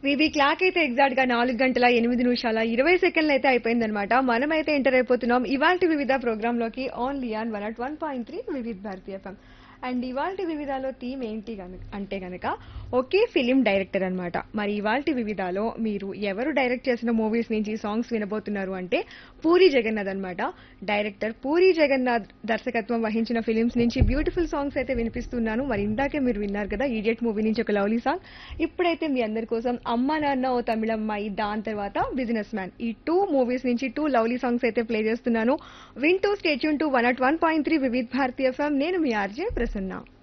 VV clock అయితే exact గా నాలుగు గంటల ఎనిమిది నిమిషాల ఇరవై సెకండ్లు అయితే అయిపోయిందనమాట మనమైతే ఎంటర్ అయిపోతున్నాం ఇవాళ వివిధ ప్రోగ్రామ్ లోకి only on one at one point three వివిధ భారతీయ ఎఫ్ఎం అండ్ ఇవాళ వివిధాలో థీమ్ ఏంటి గనుక అంటే గనక ఒకే ఫిలిం డైరెక్టర్ అన్నమాట మరి ఇవాళ వివిధాలో మీరు ఎవరు డైరెక్ట్ చేసిన మూవీస్ నుంచి సాంగ్స్ వినబోతున్నారు అంటే పూరి జగన్నాథ్ అన్నమాట డైరెక్టర్ పూరి జగన్నాథ్ దర్శకత్వం వహించిన ఫిలిమ్స్ నుంచి బ్యూటిఫుల్ సాంగ్స్ అయితే వినిపిస్తున్నాను మరి ఇందాకే మీరు విన్నారు కదా ఈడియట్ మూవీ నుంచి ఒక లవ్లీ సాంగ్ ఇప్పుడైతే మీ అందరి కోసం అమ్మ నాన్న ఓ తమిళమ్మాయి దాని తర్వాత బిజినెస్ మ్యాన్ ఈ టూ మూవీస్ నుంచి టూ లవ్లీ సాంగ్స్ అయితే ప్లే చేస్తున్నాను వింటూ stay tune to one at one point three వివిధ్ భారతీయ ఎఫ్ఎం నేను మీ ఆర్జే ప్రసన్న